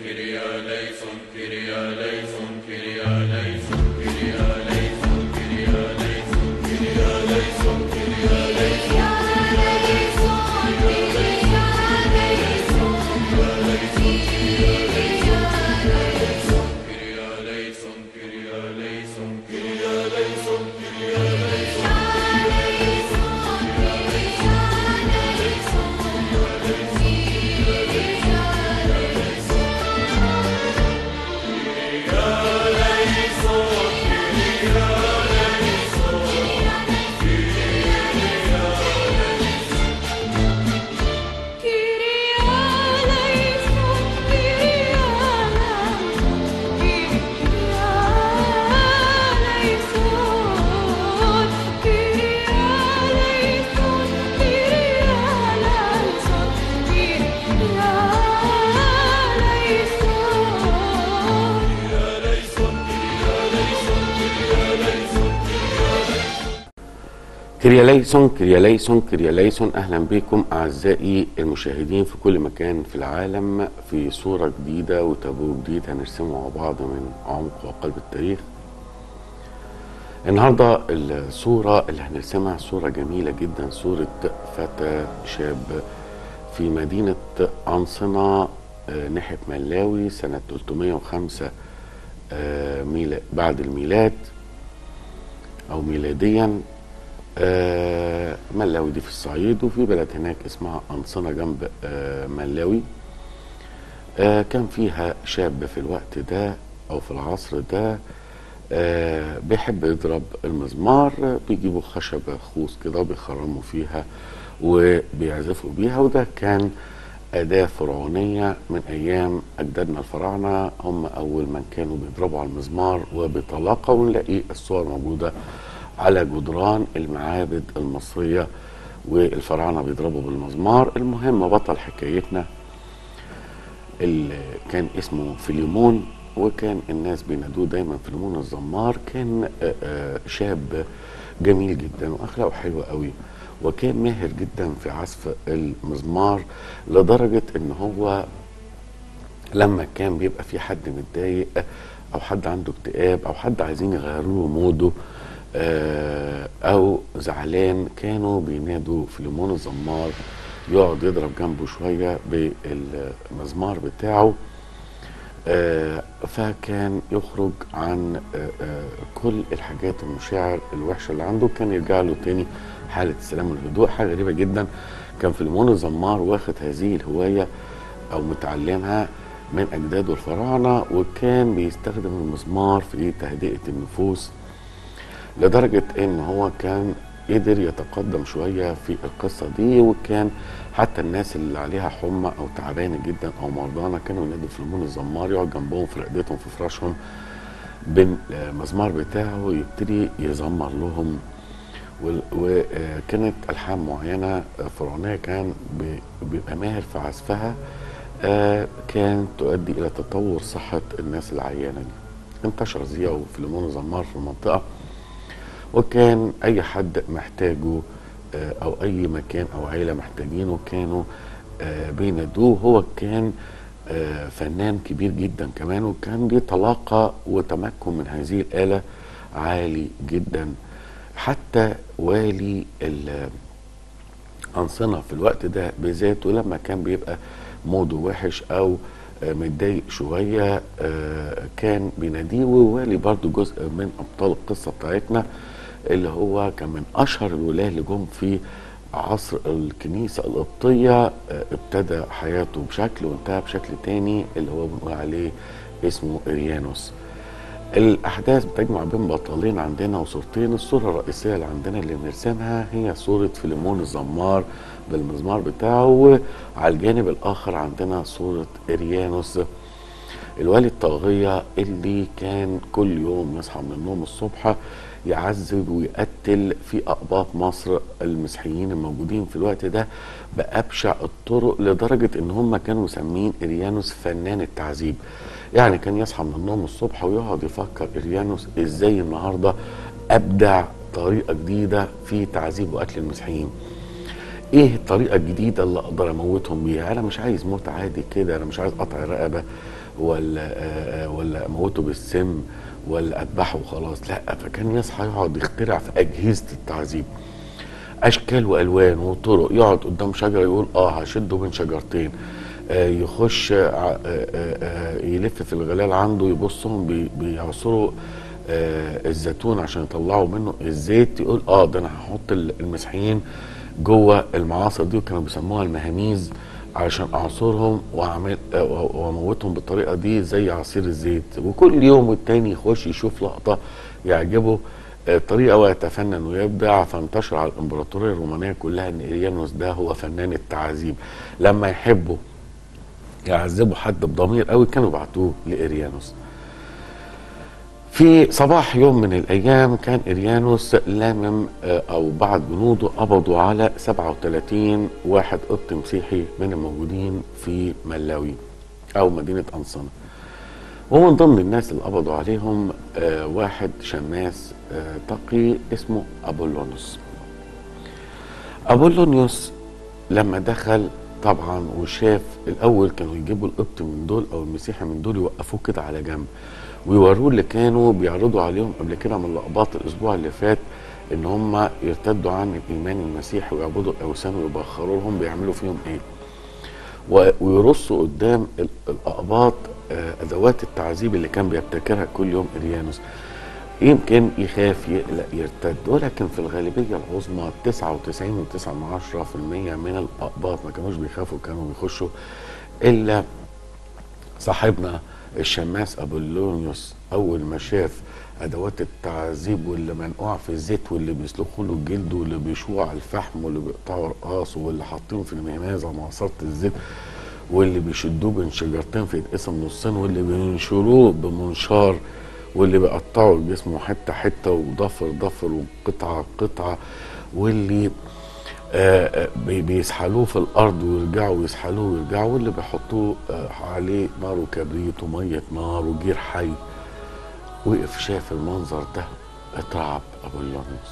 كرياليسون كرياليسون كرياليسون اهلا بكم اعزائي المشاهدين في كل مكان في العالم في صوره جديده وتابو جديد هنرسمه مع بعض من عمق وقلب التاريخ النهارده الصوره اللي هنرسمها صوره جميله جدا صوره فتى شاب في مدينه انصنه آه، ناحيه ملاوي سنه 305 آه، ميلا- بعد الميلاد او ميلاديا آه، ملاوي دي في الصعيد وفي بلد هناك اسمها أنصنة جنب آه، ملاوي آه، كان فيها شاب في الوقت ده أو في العصر ده آه، بيحب يضرب المزمار آه، بيجيبوا خشبة خوص كده وبيخرموا فيها وبيعزفوا بيها وده كان أداة فرعونية من أيام أجدادنا الفراعنة هم أول من كانوا بيضربوا على المزمار وبطلاقة ونلاقي الصور موجودة على جدران المعابد المصرية والفراعنة بيضربوا بالمزمار المهم بطل حكايتنا اللي كان اسمه فيليمون وكان الناس بينادوه دايما فيليمون الزمار كان آه، آه، شاب جميل جدا واخلاقه حلوه قوي وكان ماهر جدا في عزف المزمار لدرجه ان هو لما كان بيبقى في حد متضايق او حد عنده اكتئاب او حد عايزين يغيروا له موده آه، او زعلان كانوا بينادوا فيليمون الزمار يقعد يضرب جنبه شويه بالمزمار بتاعه آه، فكان يخرج عن آه، آه، كل الحاجات المشاعر الوحشه اللي عنده كان يرجع له تاني حاله السلام والهدوء حاجه غريبه جدا كان فيليمون الزمار واخد هذه الهوايه او متعلمها من اجداده الفراعنه وكان بيستخدم المزمار في تهدئه النفوس لدرجة ان هو كان قدر يتقدم شوية في القصة دي وكان حتى الناس اللي عليها حمى او تعبانة جدا او مرضانة كانوا ينادوا فيلمون الزمار يقعد جنبهم في رقدتهم في فراشهم بالمزمار بتاعه ويبتدي يزمر لهم وال- وكانت الحان معينه فرعونيه كان بي- بيبقى ماهر في عزفها آه، كان تؤدي الى تطور صحه الناس العيانه دي انتشر زيا وفيلمون زمار في المنطقه وكان اي حد محتاجه آه، او اي مكان او عيله محتاجينه كانوا آه، بينادوه هو كان آه، فنان كبير جدا كمان وكان ليه طلاقه وتمكن من هذه الاله عالي جدا حتى والي ال- أنصنة في الوقت ده بذاته لما كان بيبقى موده وحش أو آه، متضايق شوية آه، كان بيناديه ووالي برضو جزء من أبطال القصة بتاعتنا اللي هو كان من أشهر الولاة اللي جم في عصر الكنيسة القبطية آه، ابتدى حياته بشكل وانتهى بشكل تاني اللي هو بنقول عليه اسمه إريانوس الأحداث بتجمع بين بطلين عندنا وصورتين الصورة الرئيسية اللي عندنا اللي بنرسمها هي صورة فيليمون الزمار بالمزمار بتاعه وعلى الجانب الآخر عندنا صورة إريانوس الوالي الطاغية اللي كان كل يوم يصحى من النوم الصبح يعذب ويقتل في أقباط مصر المسيحيين الموجودين في الوقت ده بأبشع الطرق لدرجة إن هم كانوا مسمين إريانوس فنان التعذيب يعني كان يصحى من النوم الصبح ويقعد يفكر إريانوس إزاي النهاردة أبدع طريقة جديدة في تعذيب وقتل المسيحيين ايه الطريقه الجديده اللي اقدر اموتهم بيها انا مش عايز موت عادي كده انا مش عايز قطع رقبه ولا آه، آه، ولا اموته بالسم ولا اذبحه وخلاص لا فكان يصحى يقعد يخترع في اجهزه التعذيب اشكال والوان وطرق يقعد قدام شجره يقول اه هشده بين شجرتين آه يخش آه آه آه يلف في الغلال عنده يبصهم بي- بيعصروا آه الزيتون عشان يطلعوا منه الزيت يقول اه ده انا هحط ال- المسيحيين جوه المعاصر دي وكانوا بيسموها المهاميز عشان اعصرهم واعمل آه، واموتهم بالطريقه دي زي عصير الزيت وكل يوم والتاني يخش يشوف لقطه يعجبه الطريقه ويتفنن ويبدع فانتشر على الامبراطوريه الرومانيه كلها ان اريانوس ده هو فنان التعذيب لما يحبوا يعذبوا حد بضمير قوي كانوا يبعتوه لاريانوس في صباح يوم من الايام كان اريانوس لامم آه، او بعض جنوده قبضوا على 37 واحد قبط مسيحي من الموجودين في ملاوي او مدينه انصنه ومن ضمن الناس اللي قبضوا عليهم آه، واحد شماس آه، تقي اسمه ابولونيوس ابولونيوس لما دخل طبعا وشاف الاول كانوا يجيبوا القبط من دول او المسيحي من دول يوقفوه كده على جنب ويوروه اللي كانوا بيعرضوا عليهم قبل كده من لقبات الاسبوع اللي فات ان هم يرتدوا عن الايمان المسيحي ويعبدوا الاوثان ويبخروا لهم بيعملوا فيهم ايه و- ويرصوا قدام ال- الاقباط آه، ادوات التعذيب اللي كان بيبتكرها كل يوم اريانوس يمكن يخاف يقلق يرتد ولكن في الغالبيه العظمى 99.9% من الاقباط ما كانوش بيخافوا كانوا بيخشوا الا صاحبنا الشماس ابولونيوس اول ما شاف ادوات التعذيب واللي منقوع في الزيت واللي بيسلخوا له الجلد واللي بيشوه على الفحم واللي بيقطعوا رقاصه واللي حاطينه في المهماز على معصره الزيت واللي بيشدوه بين شجرتين فيتقسم نصين واللي بينشروه بمنشار واللي بيقطعوا جسمه حته حته وضفر ضفر وقطعه قطعه واللي آه، آه، بي- بيسحلوه في الارض ويرجعوا يسحلوه ويرجعوا واللي بيحطوه آه، عليه نار وكبريت وميه نار وجير حي وقف شاف المنظر ده اترعب ابولونيوس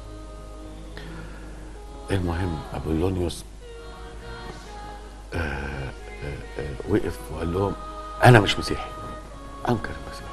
المهم ابولونيوس آه، آه، آه، وقف وقال لهم انا مش مسيحي انكر المسيح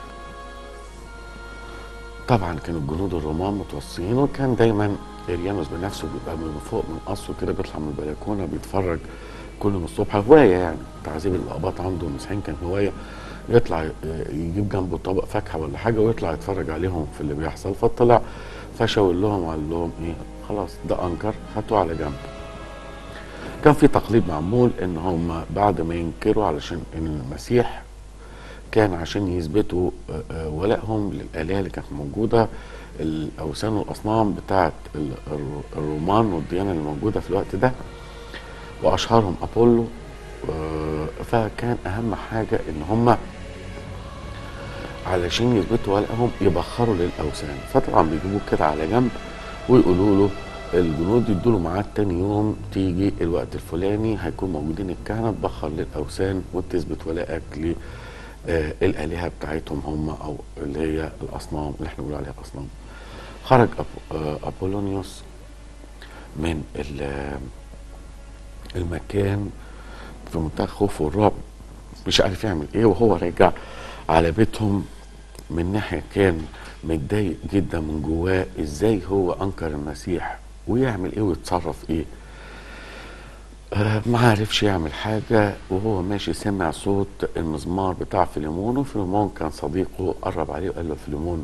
طبعا كانوا الجنود الرومان متوصيين وكان دايما اريانوس بنفسه بيبقى من فوق من قصره كده بيطلع من البلكونه بيتفرج كل يوم الصبح هوايه يعني تعذيب الاقباط عنده المسيحيين كان هوايه يطلع ي- يجيب جنبه طبق فاكهه ولا حاجه ويطلع يتفرج عليهم في اللي بيحصل فطلع فشاور لهم وقال لهم ايه خلاص ده انكر هاتوه على جنب كان في تقليد معمول ان هم بعد ما ينكروا علشان ان المسيح كان عشان يثبتوا آه، آه، ولائهم للآلهة اللي كانت موجودة الأوثان والأصنام بتاعت ال- الر- الرومان والديانة اللي موجودة في الوقت ده وأشهرهم أبولو آه، فكان أهم حاجة إن هم علشان يثبتوا ولائهم يبخروا للأوثان فطبعا بيجيبوه كده على جنب ويقولوا له الجنود يدوا له ميعاد تاني يوم تيجي الوقت الفلاني هيكون موجودين الكهنة تبخر للأوثان وتثبت ولائك ل آه، الآلهة بتاعتهم هم أو اللي هي الأصنام اللي احنا بنقول عليها الأصنام خرج أب- آه، أبولونيوس من ال- المكان في منتهى الخوف والرعب مش عارف يعمل ايه وهو راجع على بيتهم من ناحية كان متضايق جدا من جواه ازاي هو انكر المسيح ويعمل ايه ويتصرف ايه آه، ما عرفش يعمل حاجة وهو ماشي سمع صوت المزمار بتاع فيليمون وفيليمون كان صديقه قرب عليه وقال له فيليمون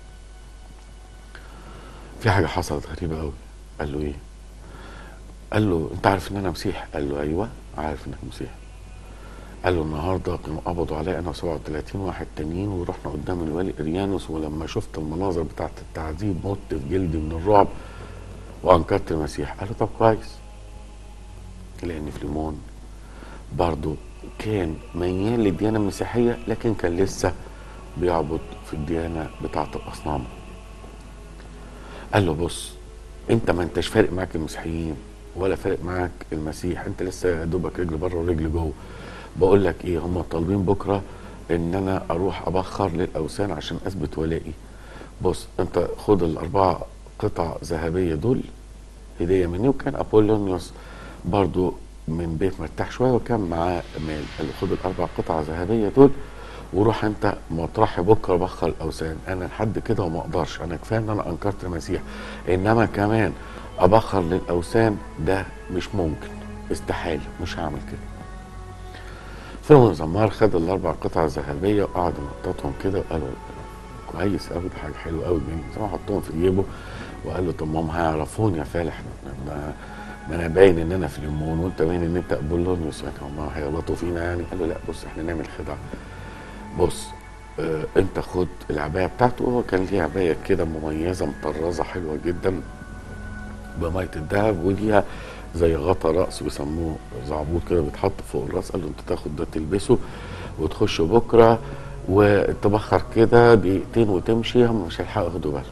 في حاجة حصلت غريبة قوي قال له ايه قال له انت عارف ان انا مسيح قال له ايوه عارف انك مسيح قال له النهارده كانوا قبضوا عليا انا و37 واحد تانيين ورحنا قدام الوالي اريانوس ولما شفت المناظر بتاعت التعذيب مت في جلدي من الرعب وانكرت المسيح قال له طب كويس لان فيليمون برضه كان ميال للديانه المسيحيه لكن كان لسه بيعبد في الديانه بتاعه الاصنام قال له بص انت ما انتش فارق معاك المسيحيين ولا فارق معاك المسيح انت لسه يا دوبك رجل بره ورجل جوه بقول لك ايه هم طالبين بكره ان انا اروح ابخر للاوثان عشان اثبت ولائي بص انت خد الاربعه قطع ذهبيه دول هديه مني وكان ابولونيوس برضو من بيت مرتاح شويه وكان معاه مال قال له خد الاربع قطع ذهبيه دول وروح انت مطرحي بكره بخر الاوثان انا لحد كده وما اقدرش انا كفايه ان انا انكرت المسيح انما كمان ابخر للاوثان ده مش ممكن استحاله مش هعمل كده فيلم زمار خد الاربع قطع الذهبيه وقعد ينططهم كده وقالوا كويس قوي ده حاجه حلوه قوي جميل زمان حطهم في جيبه وقال له طب ما هم هيعرفوني يا فالح ما, ما انا باين ان انا في الليمون وانت باين ان انت ابولونيوس يعني هم هيغلطوا فينا يعني قال له لا بص احنا نعمل خدعه بص اه انت خد العبايه بتاعته وهو كان ليه عبايه كده مميزه مطرزه حلوه جدا بميه الذهب وليها زي غطا راس بيسموه زعبوط كده بيتحط فوق الراس قال له انت تاخد ده تلبسه وتخش بكره وتبخر كده دقيقتين وتمشي هم مش هيلحقوا ياخدوا بالهم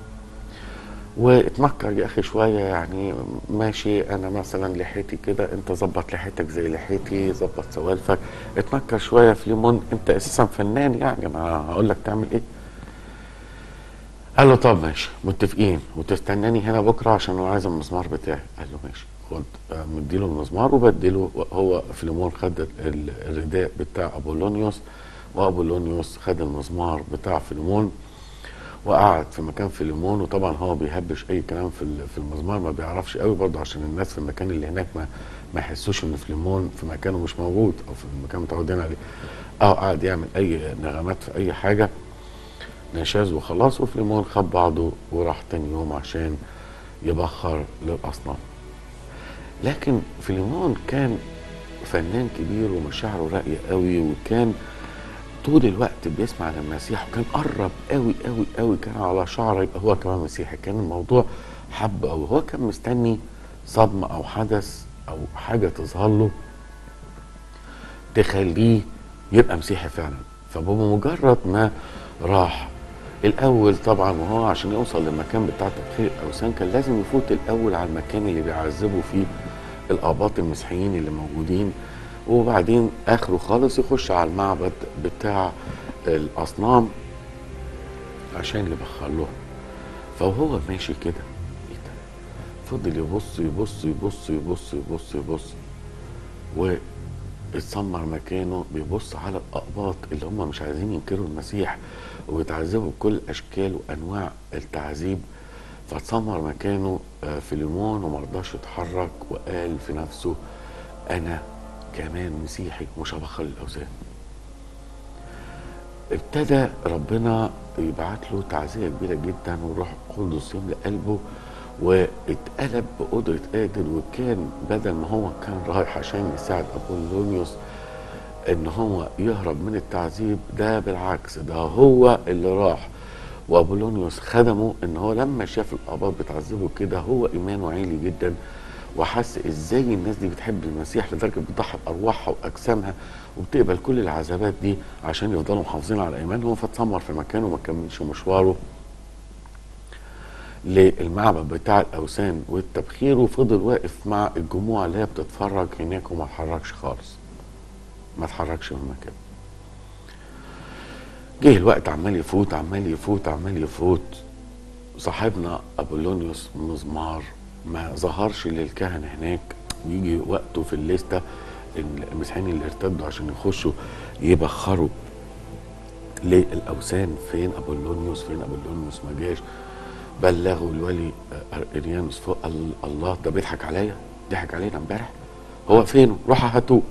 واتمكر يا اخي شويه يعني ماشي انا مثلا لحيتي كده انت ظبط لحيتك زي لحيتي ظبط سوالفك اتمكر شويه في ليمون انت اساسا فنان يعني انا هقول لك تعمل ايه قال له طب ماشي متفقين وتستناني هنا بكره عشان هو عايز المزمار بتاعي قال له ماشي خد آه، مديله المزمار وبديله هو فيليمون خد ال- الرداء بتاع ابولونيوس وابولونيوس خد المزمار بتاع فيليمون وقعد في مكان فيليمون وطبعا هو بيهبش اي كلام في ال- في المزمار ما بيعرفش قوي برضه عشان الناس في المكان اللي هناك ما ما يحسوش ان فيليمون في مكانه مش موجود او في المكان متعودين عليه اه قعد يعمل اي نغمات في اي حاجه نشاز وخلاص وفيليمون خد بعضه وراح تاني يوم عشان يبخر للاصنام لكن فيليمون كان فنان كبير ومشاعره راقيه قوي وكان طول الوقت بيسمع للمسيح وكان قرب قوي قوي قوي كان على شعره يبقى هو كمان مسيحي كان الموضوع حب قوي هو كان مستني صدمه او حدث او حاجه تظهر له تخليه يبقى مسيحي فعلا فبمجرد ما راح الاول طبعا وهو عشان يوصل للمكان بتاع تبخير الاوثان كان لازم يفوت الاول على المكان اللي بيعذبوا فيه الاباط المسيحيين اللي موجودين وبعدين اخره خالص يخش على المعبد بتاع الاصنام عشان يبخر لهم فوهو ماشي كده ايه ده فضل يبص يبص يبص يبص يبص يبص واتسمر مكانه بيبص على الاقباط اللي هم مش عايزين ينكروا المسيح وبيتعذبوا بكل اشكال وانواع التعذيب فاتسمر مكانه آه، فيليمون ومرضاش يتحرك وقال في نفسه انا كمان مسيحي مش هبخر الاوثان ابتدى ربنا يبعت له تعزيه كبيره جدا والروح القدس يملى قلبه واتقلب بقدره قادر وكان بدل ما هو كان رايح عشان يساعد ابولونيوس ان هو يهرب من التعذيب ده بالعكس ده هو اللي راح وابولونيوس خدمه ان هو لما شاف الاباط بتعذبه كده هو ايمانه عالي جدا وحس ازاي الناس دي بتحب المسيح لدرجه بتضحي بارواحها واجسامها وبتقبل كل العذابات دي عشان يفضلوا محافظين على ايمانهم فاتسمر في مكانه وما كملش مشواره للمعبد بتاع الاوثان والتبخير وفضل واقف مع الجموع اللي هي بتتفرج هناك وما اتحركش خالص ما اتحركش من مكانه جه الوقت عمال يفوت عمال يفوت عمال يفوت صاحبنا ابولونيوس مزمار ما ظهرش للكهنه هناك يجي وقته في الليسته المسيحيين اللي ارتدوا عشان يخشوا يبخروا للاوثان فين ابولونيوس فين ابولونيوس ما جاش بلغوا الولي اريانوس فوق قال الله ده بيضحك عليا ضحك علينا امبارح هو فين روح هاتوه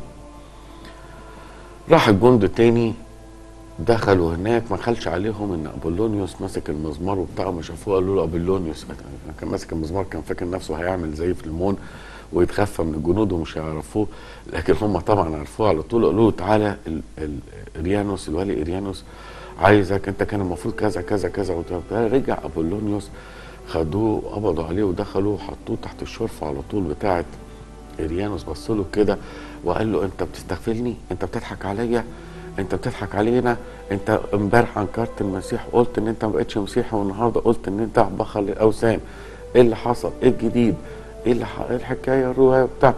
راح الجند تاني دخلوا هناك ما خلش عليهم ان ابولونيوس ماسك المزمار وبتاعه ما شافوه قالوا له ابولونيوس كان ماسك المزمار كان فاكر نفسه هيعمل زي فيلمون ويتخفى من الجنود ومش هيعرفوه لكن هم طبعا عرفوه على طول قالوا له تعالى ال- ال- اريانوس الولي اريانوس عايزك انت كان المفروض كذا كذا كذا وبتاع. رجع ابولونيوس خدوه قبضوا عليه ودخلوا وحطوه تحت الشرفه على طول بتاعه اريانوس بص له كده وقال له انت بتستغفلني انت بتضحك عليا انت بتضحك علينا انت امبارح انكرت المسيح وقلت ان انت ما بقتش مسيحي والنهارده قلت ان انت بخل الاوثان ايه اللي حصل ايه الجديد ايه اللي ح... ايه الحكايه الروايه بتاع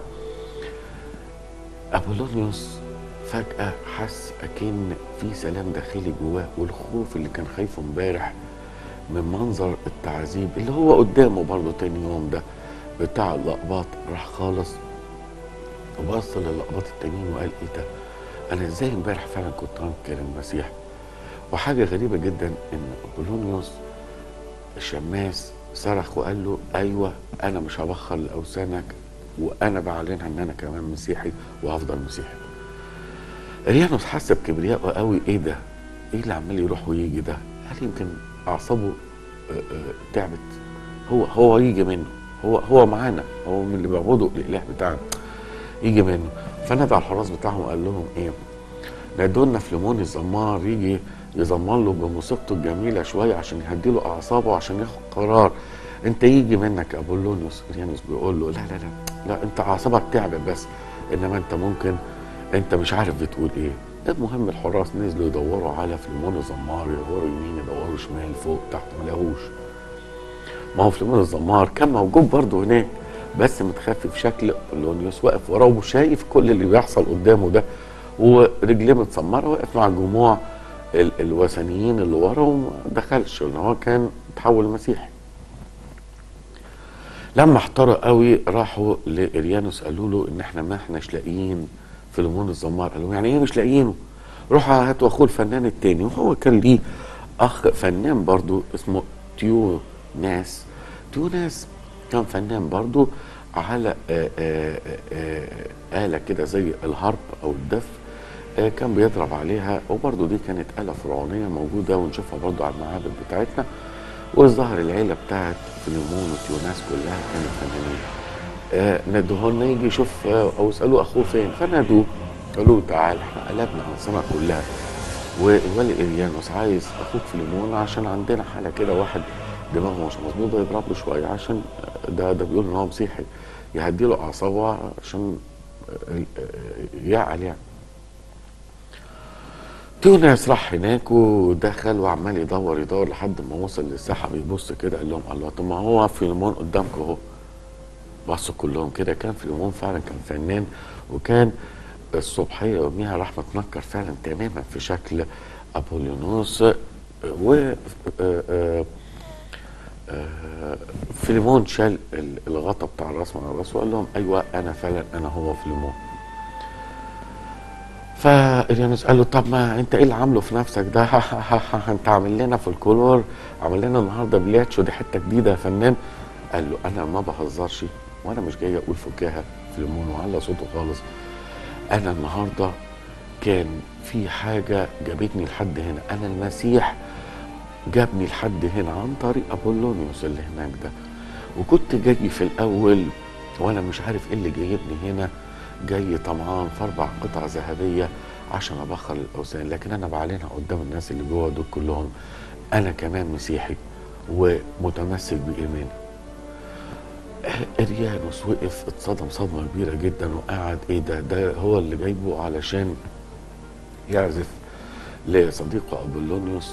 ابولونيوس فجاه حس اكن في سلام داخلي جواه والخوف اللي كان خايفه امبارح من منظر التعذيب اللي هو قدامه برضه تاني يوم ده بتاع الاقباط راح خالص وبص للاقباط التانيين وقال ايه ده انا ازاي امبارح فعلا كنت انكر المسيح وحاجه غريبه جدا ان ابولونيوس الشماس صرخ وقال له ايوه انا مش هبخر لاوثانك وانا بعلنها ان انا كمان مسيحي وهفضل مسيحي ريانوس حس بكبرياءه قوي ايه ده ايه اللي عمال يروح ويجي ده قال يمكن اعصابه آه، آه، تعبت هو هو يجي منه هو هو معانا هو من اللي بيعبدوا الاله بتاعنا يجي منه فنادى على الحراس بتاعهم وقال لهم ايه نادوا لنا فليمون الزمار يجي يزمر له بموسيقته الجميله شويه عشان يهدي له اعصابه عشان ياخد قرار انت يجي منك ابولونيوس ريانوس بيقول له لا لا لا لا انت اعصابك تعبت بس انما انت ممكن انت مش عارف بتقول ايه المهم الحراس نزلوا يدوروا على فليمون الزمار يدوروا يمين يدوروا شمال فوق تحت ما لقوش ما هو فليمون الزمار كان موجود برضه هناك بس متخفي في شكل ابولونيوس واقف وراه وشايف كل اللي بيحصل قدامه ده ورجليه متسمره واقف مع جموع ال- الوثنيين اللي ورا وما دخلش لان هو كان تحول مسيحي لما احترق قوي راحوا لاريانوس قالوا له ان احنا ما احناش لاقيين فيلمون الزمار قال لهم يعني ايه مش لاقيينه روحوا هاتوا اخوه الفنان التاني وهو كان ليه اخ فنان برضو اسمه تيو ناس تيو ناس كان فنان برضو على آه، آه، آه، آلة كده زي الهارب أو الدف آه، كان بيضرب عليها وبرضو دي كانت آلة فرعونية موجودة ونشوفها برضو على المعابد بتاعتنا والظاهر العيلة بتاعت فيليمون وتيوناس كلها كانت فنانين آه، نادوه لنا يجي يشوف آه، او يسالوه اخوه فين فنادوه قالوا له تعال احنا قلبنا عنصرنا كلها والولي اريانوس عايز اخوك فيليمون عشان عندنا حاله كده واحد دماغه مش مظبوطه يضرب له شويه عشان ده ده بيقول ان هو مسيحي يهدي له اعصابه عشان آه، آه، يعقل يعني تونس راح هناك ودخل وعمال يدور يدور لحد ما وصل للساحه بيبص كده قال لهم الله طب ما هو فيلمون قدامكم اهو بصوا كلهم كده كان فيلمون فعلا كان فنان وكان الصبحيه يوميها راح متنكر فعلا تماما في شكل ابوليونوس و آه، آه، آه، فيلمون شال ال- الغطا بتاع الراس من الراس وقال لهم ايوه انا فعلا انا هو فيلمون فإليانوس قال له طب ما انت ايه اللي عامله في نفسك ده انت عامل لنا في الكولور عامل لنا النهارده بلاتش ودي حته جديده يا فنان قال له انا ما بهزرش وانا مش جاي اقول فكاهه في ليمون وعلى صوته خالص انا النهارده كان في حاجه جابتني لحد هنا انا المسيح جابني لحد هنا عن طريق ابولونيوس اللي هناك ده وكنت جاي في الاول وانا مش عارف ايه اللي جايبني هنا جاي طمعان في اربع قطع ذهبيه عشان ابخر الاوثان لكن انا بعلنها قدام الناس اللي جوه دول كلهم انا كمان مسيحي ومتمسك بايماني اريانوس وقف اتصدم صدمه كبيره جدا وقعد ايه ده ده هو اللي جايبه علشان يعزف لصديقه ابولونيوس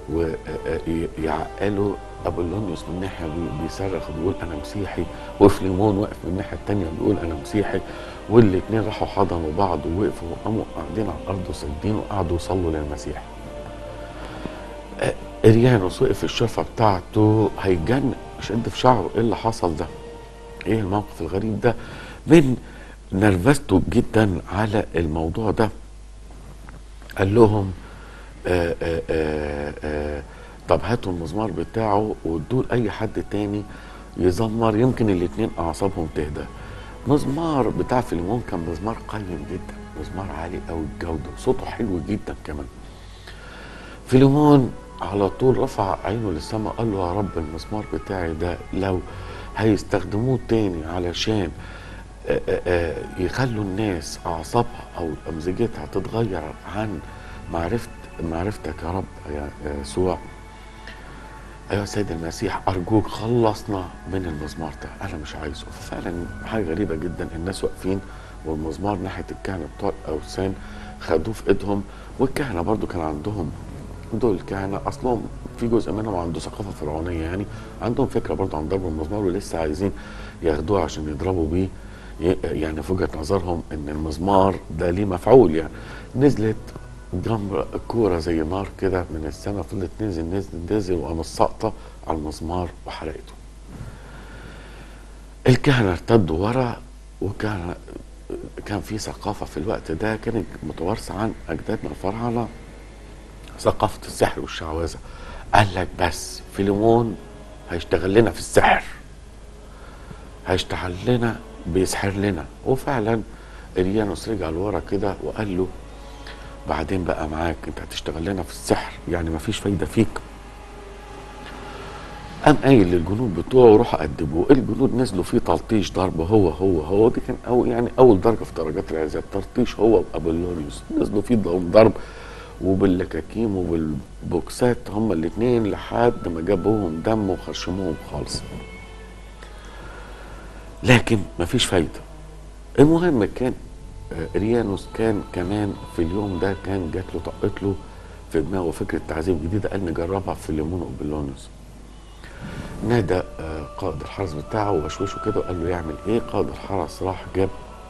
ويعقله ابولونيوس من ناحيه بي- بيصرخ وبيقول انا مسيحي وفليمون واقف من الناحيه الثانيه بيقول انا مسيحي والاثنين راحوا حضنوا بعض ووقفوا وقاموا قاعدين على الارض وساجدين وقعدوا يصلوا للمسيح آه، اريانوس وقف في الشرفه بتاعته هيتجنن شد في شعره ايه اللي حصل ده ايه الموقف الغريب ده من نرفزته جدا على الموضوع ده قال لهم آآ آآ آآ طب هاتوا المزمار بتاعه وادوه لاي حد تاني يزمر يمكن الاتنين اعصابهم تهدى مزمار بتاع فيلمون كان مزمار قيم جدا مزمار عالي قوي الجوده صوته حلو جدا كمان فيلمون على طول رفع عينه للسماء قال له يا رب المسمار بتاعي ده لو هيستخدموه تاني علشان آه، آه، آه، يخلوا الناس اعصابها او امزجتها تتغير عن معرفه معرفتك يا رب يا يا يسوع ايها سيد المسيح ارجوك خلصنا من المزمار ده انا مش عايزه ففعلا حاجه غريبه جدا الناس واقفين والمزمار ناحيه الكهنه بتوع الاوثان خدوه في ايدهم والكهنه برضو كان عندهم دول الكهنه اصلهم في جزء منهم عنده ثقافه فرعونيه يعني عندهم فكره برضو عن ضرب المزمار ولسه عايزين ياخدوه عشان يضربوا بيه ي- يعني في وجهه نظرهم ان المزمار ده ليه مفعول يعني نزلت جمرة كورة زي نار كده من السماء فضلت تنزل نزل نزل وقامت ساقطة على المزمار وحرقته. الكهنة ارتدوا ورا وكان كان في ثقافه في الوقت ده كانت متوارثه عن اجدادنا الفراعنه ثقافه السحر والشعوذه قال لك بس فيليمون هيشتغل لنا في السحر هيشتغل لنا بيسحر لنا وفعلا اريانوس رجع لورا كده وقال له بعدين بقى معاك انت هتشتغل لنا في السحر يعني مفيش فايده فيك قام قايل للجنود بتوعه روحوا قدموه الجنود نزلوا فيه تلطيش ضرب هو هو هو دي كان أول يعني اول درجه في درجات العذاب تلطيش هو وابولونيوس نزلوا فيه ضرب وباللكاكيم وبالبوكسات هما الاثنين لحد ما جابوهم دم وخرشموهم خالص لكن مفيش فايده المهم كان آه، ريانوس كان كمان في اليوم ده كان جات له طقت له في دماغه فكره تعذيب جديده قال نجربها في ليمون وبلونيوس نادى آه، قائد الحرس بتاعه ووشوشه كده وقال له يعمل ايه قائد الحرس راح جاب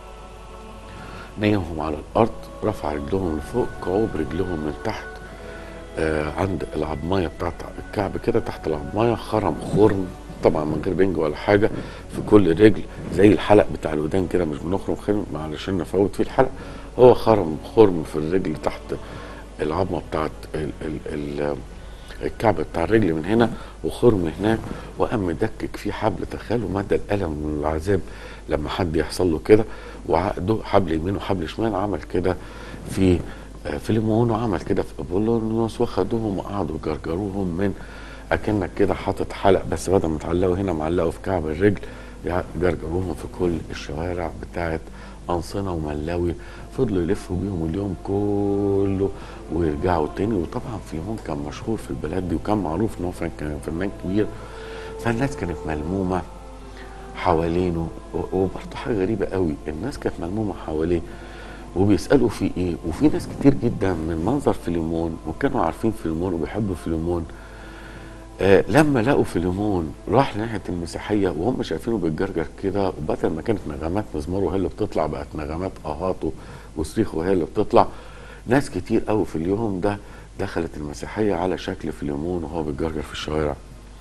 نيمهم على الارض رفع رجلهم لفوق كعوب رجلهم من تحت آه عند العظمايه بتاعت الكعب كده تحت العظمايه خرم خرم طبعا من غير بنج ولا حاجه في كل رجل زي الحلق بتاع الودان كده مش بنخرم خرم علشان نفوت فيه الحلق هو خرم خرم في الرجل تحت العظمه بتاعت ال ال ال الكعب بتاع الرجل من هنا وخرم هناك وقام مدكك فيه حبل تخيلوا مدى الالم من العذاب لما حد يحصل له كده وعقده حبل يمين وحبل شمال عمل كده في آه، فيليمون وعمل كده في ابولونيوس وخدوهم وقعدوا يجرجروهم من اكنك كده حاطط حلق بس بدل ما تعلقوا هنا معلقوا في كعب الرجل جرجروهم في كل الشوارع بتاعت أنصنة وملاوي فضلوا يلفوا بيهم اليوم كله ويرجعوا تاني وطبعا فيلمون كان مشهور في البلاد دي وكان معروف ان هو فن- كان فنان كبير فالناس كانت ملمومه حوالينه و- وبرضه حاجه غريبه قوي الناس كانت ملمومه حواليه وبيسالوا في ايه وفي ناس كتير جدا من منظر فيليمون وكانوا عارفين فيليمون وبيحبوا فيليمون آه لما لقوا فيليمون راح ناحيه المسيحيه وهم شايفينه بيتجرجر كده وبدل ما كانت نغمات مزماره هي اللي بتطلع بقت نغمات اهاته وصريخه هي اللي بتطلع ناس كتير قوي في اليوم ده دخلت المسيحيه على شكل فيليمون وهو بيتجرجر في الشوارع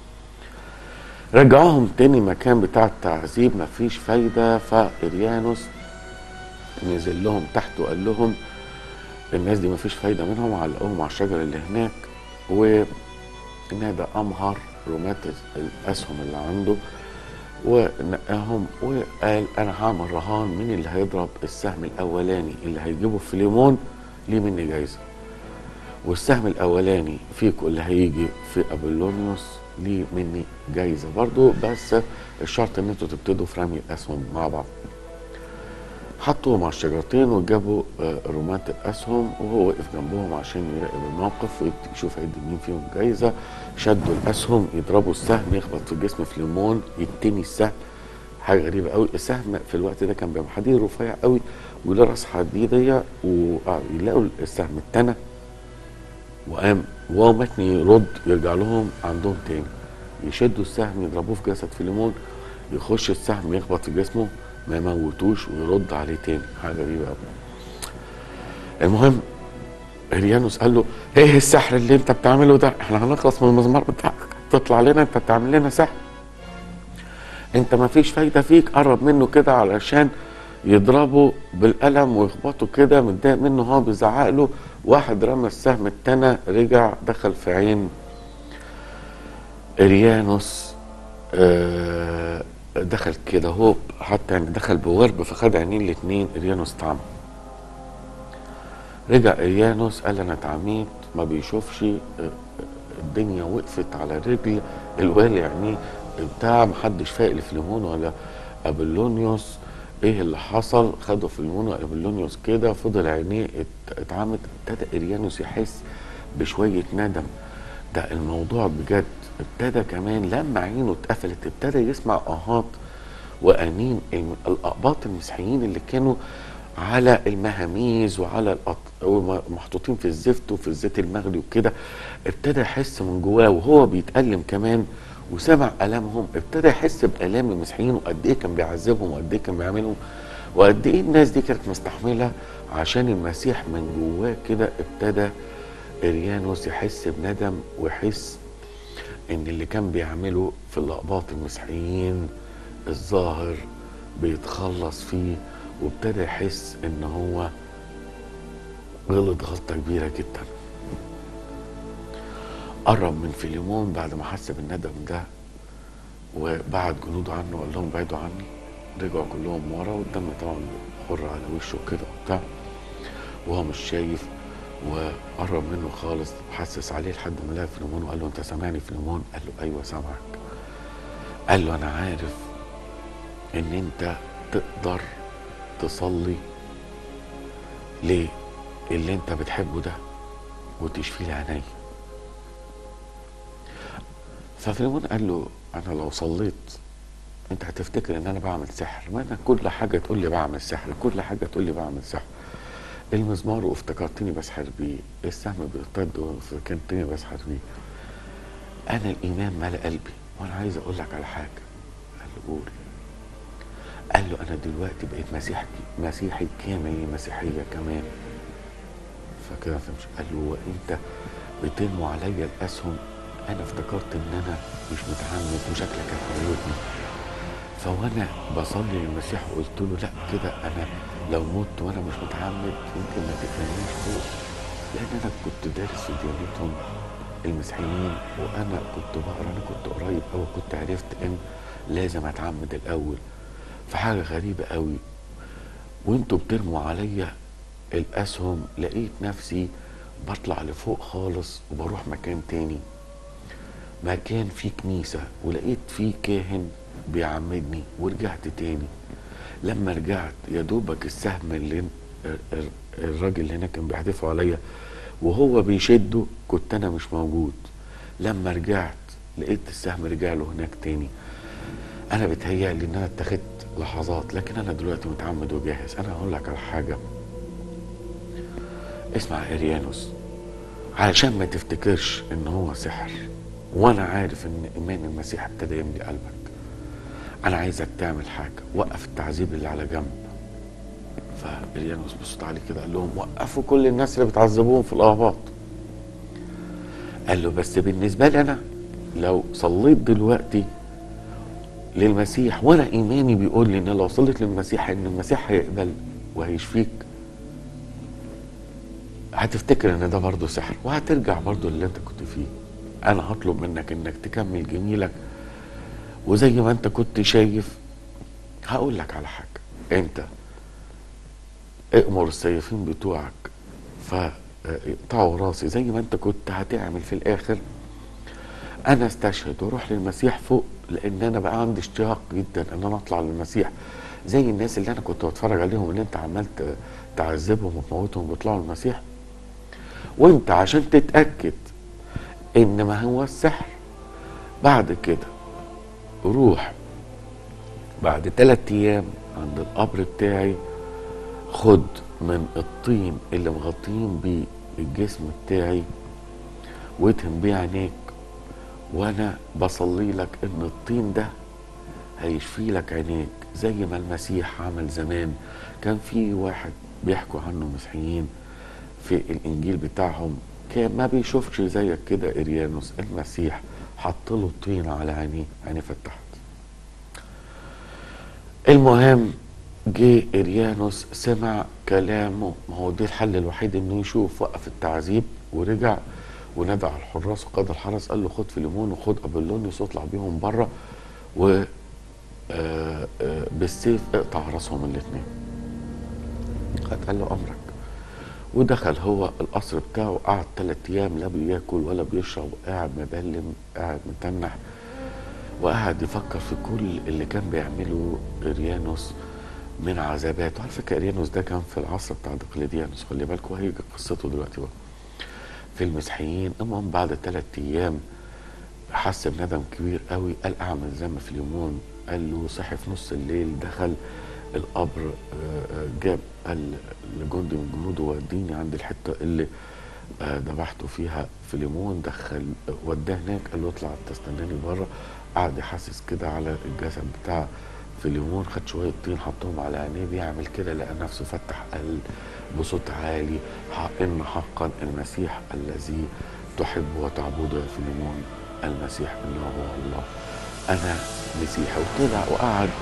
رجعوهم تاني مكان بتاع التعذيب مفيش فايده فاريانوس نزل لهم تحت وقال لهم الناس دي مفيش فايده منهم وعلقوهم على الشجر اللي هناك ونادى امهر رماة الاسهم اللي عنده ونقاهم وقال انا هعمل رهان مين اللي هيضرب السهم الاولاني اللي هيجيبه في ليمون ليه مني جايزه والسهم الاولاني فيكم اللي هيجي في ابولونيوس ليه مني جايزه برضو بس الشرط ان انتوا تبتدوا في رمي الاسهم مع بعض حطوهم على الشجرتين وجابوا آه، رماة الأسهم وهو وقف جنبهم عشان يراقب الموقف ويشوف هيدي مين فيهم جايزة شدوا الأسهم يضربوا السهم يخبط في جسم فليمون يتني السهم حاجة غريبة قوي السهم في الوقت ده كان بيبقى حديد رفيع قوي وله راس حديدية ويلاقوا السهم اتنى وقام وهو متني يرد يرجع لهم عندهم تاني يشدوا السهم يضربوه في جسد فيليمون يخش السهم يخبط في جسمه ما يموتوش ويرد عليه تاني حاجه غريبه قوي المهم هريانوس قال له ايه السحر اللي انت بتعمله ده احنا هنخلص من المزمار بتاعك تطلع لنا انت بتعمل لنا سحر انت ما فيش فايده فيك قرب منه كده علشان يضربه بالقلم ويخبطه كده متضايق منه هو بيزعق له واحد رمى السهم التانى رجع دخل في عين اريانوس آه دخل كده هو حتى يعني دخل بغرب فخد عينين الاتنين اريانوس اتعمى رجع اريانوس قال انا اتعميت ما بيشوفش آه، الدنيا وقفت على رجل الوالي عينيه بتاع محدش فاق لفليمون ولا ابلونيوس ايه اللي حصل خدوا فليمون وابلونيوس كده فضل عينيه ات- اتعمت ابتدى اريانوس يحس بشويه ندم ده الموضوع بجد ابتدى كمان لما عينه اتقفلت ابتدى يسمع اهات وانين الم- الاقباط المسيحيين اللي كانوا على المهاميز وعلى الأط... محطوطين في الزفت وفي الزيت المغلي وكده ابتدى يحس من جواه وهو بيتألم كمان وسمع ألمهم ابتدى يحس بآلام المسيحيين وقد إيه كان بيعذبهم وقد إيه كان بيعملهم وقد إيه الناس دي كانت مستحملة عشان المسيح من جواه كده ابتدى إريانوس يحس بندم ويحس ان اللي كان بيعمله في الاقباط المسيحيين الظاهر بيتخلص فيه وابتدى يحس ان هو غلط غلطة كبيرة جدا قرب من فيليمون بعد ما حس بالندم ده وبعد جنوده عنه وقال لهم بعدوا عني رجعوا كلهم ورا والدم طبعا خر على وشه كده وبتاع وهو مش شايف وقرب منه خالص حسس عليه لحد ما لقى فيليمون وقال له انت سامعني فيليمون قال له ايوه سامعك قال له انا عارف ان انت تقدر تصلي ليه اللي انت بتحبه ده وتشفي لي عينيا ففيليمون قال له انا لو صليت انت هتفتكر ان انا بعمل سحر ما انا كل حاجه تقول لي بعمل سحر كل حاجه تقول لي بعمل سحر المزمار وافتكرتني بسحر بيه السهم بيرتد وافتكرتني بسحر بيه انا الايمان ملا قلبي وانا عايز اقول لك على حاجه قال له قول قال له انا دلوقتي بقيت مسيحي مسيحي كامل مسيحيه كمان فكده فهمش قال له وانت بترموا عليا الاسهم انا افتكرت ان انا مش متعمد وشكلك هتموتني فوانا بصلي للمسيح وقلت له لا كده انا لو مت وانا مش متعمد يمكن ما تقبلنيش فوق لان انا كنت دارس في ديانتهم المسيحيين وانا كنت بقرا انا كنت قريب قوي كنت عرفت ان لازم اتعمد الاول فحاجه غريبه قوي وانتوا بترموا عليا الاسهم لقيت نفسي بطلع لفوق خالص وبروح مكان تاني مكان فيه كنيسة ولقيت فيه كاهن بيعمدني ورجعت تاني لما رجعت يا دوبك السهم اللي الراجل اللي هناك كان بيحدفه عليا وهو بيشده كنت انا مش موجود لما رجعت لقيت السهم رجع له هناك تاني انا بتهيألي ان انا اتخذت لحظات لكن انا دلوقتي متعمد وجاهز انا هقول لك على حاجه اسمع اريانوس علشان ما تفتكرش ان هو سحر وانا عارف ان ايمان المسيح ابتدى يملي قلبك انا عايزك تعمل حاجه وقف التعذيب اللي على جنب فاريانوس بصت عليه كده قال لهم وقفوا كل الناس اللي بتعذبوهم في الاهباط قال له بس بالنسبه لي انا لو صليت دلوقتي للمسيح وانا ايماني بيقول لي ان لو صليت للمسيح ان المسيح هيقبل وهيشفيك هتفتكر ان ده برضه سحر وهترجع برضه اللي انت كنت فيه انا هطلب منك انك تكمل جميلك وزي ما انت كنت شايف هقول لك على حاجه انت امر السيفين بتوعك فاقطعوا راسي زي ما انت كنت هتعمل في الاخر انا استشهد واروح للمسيح فوق لان انا بقى عندي اشتياق جدا ان انا اطلع للمسيح زي الناس اللي انا كنت بتفرج عليهم اللي انت عمال تعذبهم وتموتهم ويطلعوا للمسيح وانت عشان تتاكد ان ما هو السحر بعد كده روح بعد ثلاث ايام عند القبر بتاعي خد من الطين اللي مغطيين بيه الجسم بتاعي وادهن بيه عينيك وانا بصلي لك ان الطين ده هيشفي لك عينيك زي ما المسيح عمل زمان كان في واحد بيحكوا عنه مسيحيين في الانجيل بتاعهم كان ما بيشوفش زيك كده اريانوس المسيح حط له طين على عينيه عينيه فتحت المهم جه اريانوس سمع كلامه ما هو ده الحل الوحيد انه يشوف وقف التعذيب ورجع ونادى على الحراس وقاد الحرس قال له خد فيليمون وخد ابلونيوس واطلع بيهم بره و آه، آه، بالسيف اقطع راسهم الاثنين خد قال له امرك ودخل هو القصر بتاعه قعد ثلاث ايام لا بياكل ولا بيشرب قاعد مبلم قاعد متنح وقعد يفكر في كل اللي كان بيعمله اريانوس من عذابات وعلى فكره اريانوس ده كان في العصر بتاع دقلديانوس خلي بالكوا هيجي قصته دلوقتي بقى في المسيحيين المهم بعد ثلاث ايام حس بندم كبير قوي قال اعمل زي ما في اليومون قال له صحي في نص الليل دخل القبر آه، آه، جاب قال لجندي من جنوده وديني عند الحته اللي آه، ذبحته فيها في ليمون دخل وداه هناك قال له اطلع تستناني بره قعد يحسس كده على الجسد بتاع في ليمون خد شويه طين حطهم على عينيه بيعمل كده لقى نفسه فتح قلب بصوت عالي حق ان حقا المسيح الذي تحب وتعبده يا فيليمون المسيح انه هو الله انا مسيحي وطلع وقعد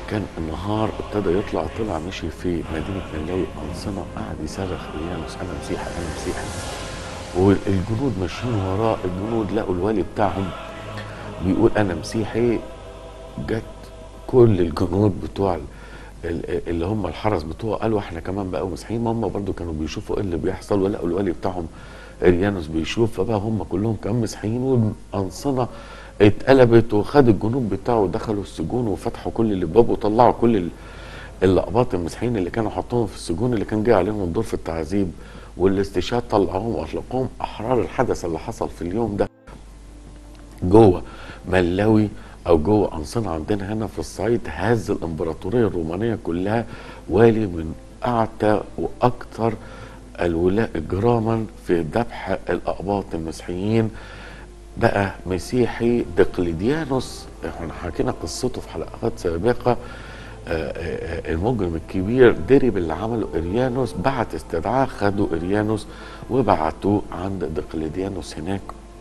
كان النهار ابتدى يطلع طلع مشي في مدينه ملاوي انصنه قعد يصرخ اوريانوس انا مسيحي انا مسيحي والجنود ماشيين وراه الجنود لقوا الوالي بتاعهم بيقول انا مسيحي جت كل الجنود بتوع ال- ال- اللي هم الحرس بتوعه قالوا احنا كمان بقوا مسيحيين ما هم برضو كانوا بيشوفوا ايه اللي بيحصل ولقوا الوالي بتاعهم اريانوس بيشوف فبقى هم كلهم كانوا مسيحيين والانصنه اتقلبت وخد الجنود بتاعه ودخلوا السجون وفتحوا كل الابواب وطلعوا كل ال- اللقباط المسيحيين اللي كانوا حاطوهم في السجون اللي كان جاي عليهم الدور في التعذيب والاستشهاد طلعوهم واطلقوهم احرار الحدث اللي حصل في اليوم ده جوه ملاوي او جوه انصنه عندنا هنا في الصعيد هز الامبراطوريه الرومانيه كلها والي من اعتى واكثر الولاء اجراما في ذبح الاقباط المسيحيين بقى مسيحي دقلديانوس احنا حكينا قصته في حلقات سابقه آه، آه، آه، المجرم الكبير درب اللي عمله اريانوس بعت استدعاء خدوا اريانوس وبعتوه عند دقلديانوس هناك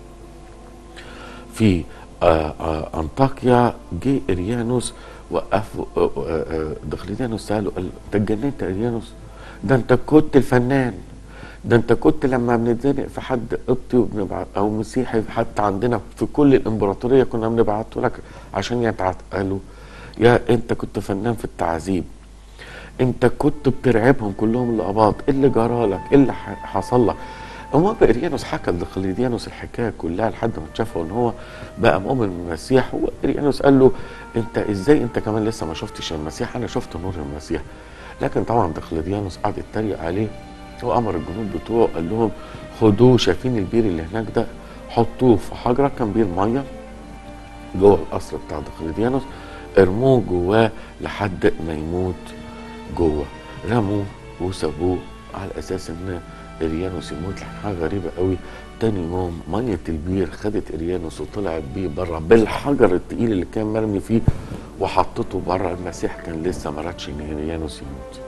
في آه، آه، انطاكيا جه اريانوس وقفوا آه، آه، آه، دقلديانوس ساله قال له، انت اتجننت يا اريانوس ده انت كنت الفنان ده انت كنت لما بنتزنق في حد قبطي وبنبعت او مسيحي حتى عندنا في كل الامبراطوريه كنا بنبعته لك عشان يتعت قالوا يا انت كنت فنان في التعذيب انت كنت بترعبهم كلهم الاباط ايه اللي جرى لك ايه اللي ح- حصل لك المهم اريانوس حكى لدقلديانوس الحكايه كلها لحد ما اكتشفوا ان هو بقى مؤمن بالمسيح واريانوس قال له انت ازاي انت كمان لسه ما شفتش المسيح انا شفت نور المسيح لكن طبعا دقلديانوس قعد يتريق عليه وامر الجنود بتوعه قال لهم خدوه شايفين البير اللي هناك ده حطوه في حجره كان بير ميه جوه القصر بتاع دقلديانوس ارموه جواه لحد ما يموت جوه رموه وسابوه على اساس ان اريانوس يموت لكن حاجه غريبه قوي تاني يوم ميه البير خدت اريانوس وطلعت بيه بره بالحجر التقيل اللي كان مرمي فيه وحطته بره المسيح كان لسه ما رادش ان اريانوس يموت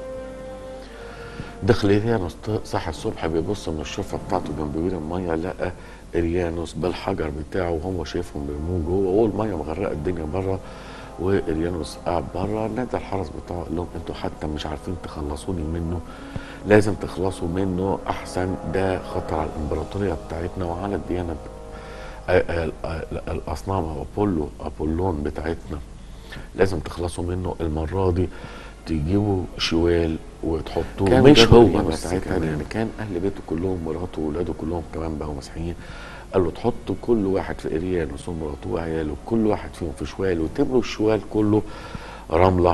دقلديانوس صحي الصبح بيبص من الشرفه بتاعته جنب بير الميه لقى اريانوس بالحجر بتاعه وهو شايفهم بيرموه جوه والميه مغرقه الدنيا بره واريانوس قاعد بره نادى الحرس بتاعه قال لهم انتوا حتى مش عارفين تخلصوني منه لازم تخلصوا منه احسن ده خطر على الامبراطوريه بتاعتنا وعلى الديانه ال- ال- الاصنام ابولو ابولون بتاعتنا لازم تخلصوا منه المره دي تجيبوا شوال وتحطوه كان مش جاب هو إريانوس ساعتها كمان. يعني كان اهل بيته كلهم مراته واولاده كلهم كمان بقوا مسيحيين قال له تحطوا كل واحد في اريانوس ومراته وعياله كل واحد فيهم في شوال وتملوا الشوال كله رمله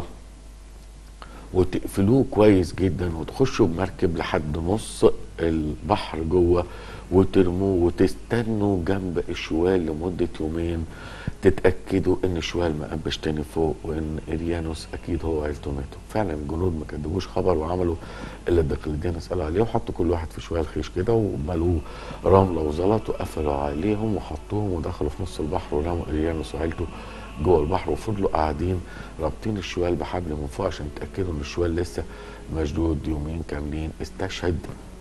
وتقفلوه كويس جدا وتخشوا بمركب لحد نص البحر جوه وترموه وتستنوا جنب الشوال لمدة يومين تتأكدوا ان الشوال ما قبش تاني فوق وان اريانوس اكيد هو وعيلته ماتوا فعلا الجنود ما كدبوش خبر وعملوا اللي دقلديانوس قال عليه وحطوا كل واحد في شوال خيش كده وملوه رملة وزلط وقفلوا عليهم وحطوهم ودخلوا في نص البحر ورموا اريانوس وعيلته جوه البحر وفضلوا قاعدين رابطين الشوال بحبل من فوق عشان يتاكدوا ان الشوال لسه مشدود يومين كاملين استشهد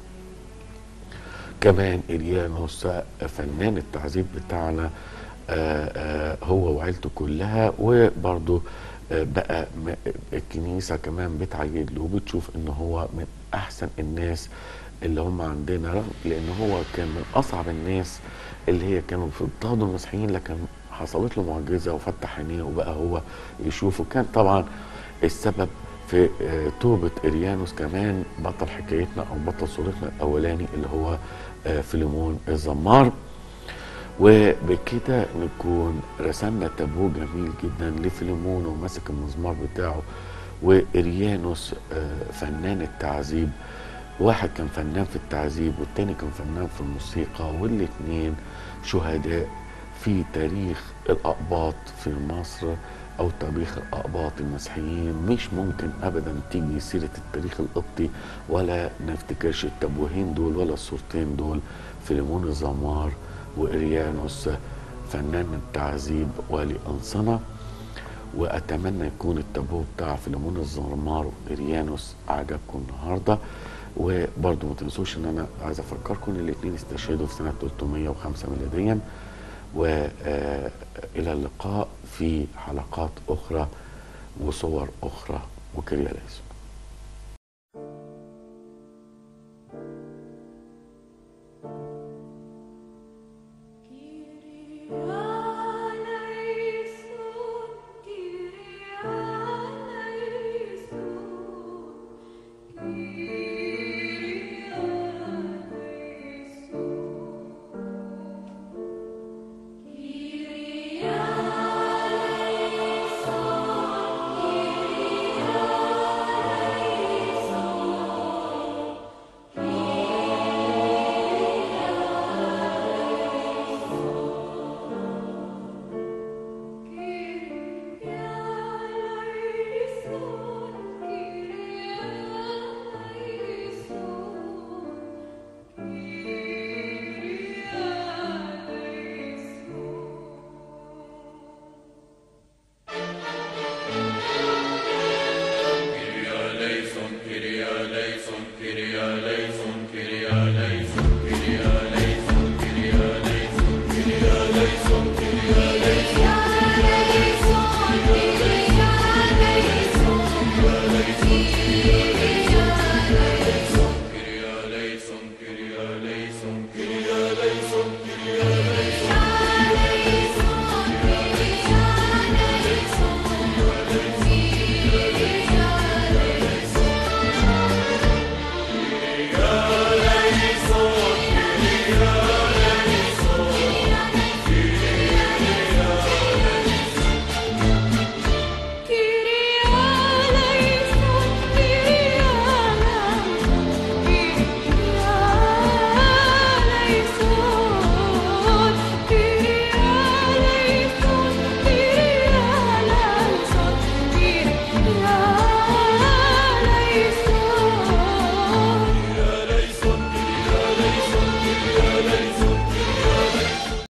كمان اريانوس فنان التعذيب بتاعنا آه، آه، هو وعيلته كلها وبرضه آه، بقى م- الكنيسه كمان بتعيد له وبتشوف ان هو من احسن الناس اللي هم عندنا رغم لان هو كان من اصعب الناس اللي هي كانوا في اضطهاد المسيحيين لكن حصلت له معجزه وفتح عينيه وبقى هو يشوفه كان طبعا السبب في آه، توبة إريانوس كمان بطل حكايتنا أو بطل صورتنا الأولاني اللي هو آه، فيليمون الزمار وبكده نكون رسمنا تابوه جميل جدا لفيليمون وماسك المزمار بتاعه وإريانوس آه، فنان التعذيب واحد كان فنان في التعذيب والتاني كان فنان في الموسيقى والاتنين شهداء في تاريخ الأقباط في مصر أو تاريخ الأقباط المسيحيين مش ممكن أبدا تيجي سيرة التاريخ القبطي ولا نفتكرش التابوهين دول ولا الصورتين دول فيليمون الزمار وإريانوس فنان التعذيب والي أنصنة واتمنى يكون التابوه بتاع فيلمون الزمار وإريانوس عجبكم النهارده وبرضه ما تنسوش ان انا عايز افكركم ان الاثنين استشهدوا في سنه 305 ميلاديا والى اللقاء في حلقات اخرى وصور أخرى وكرياليس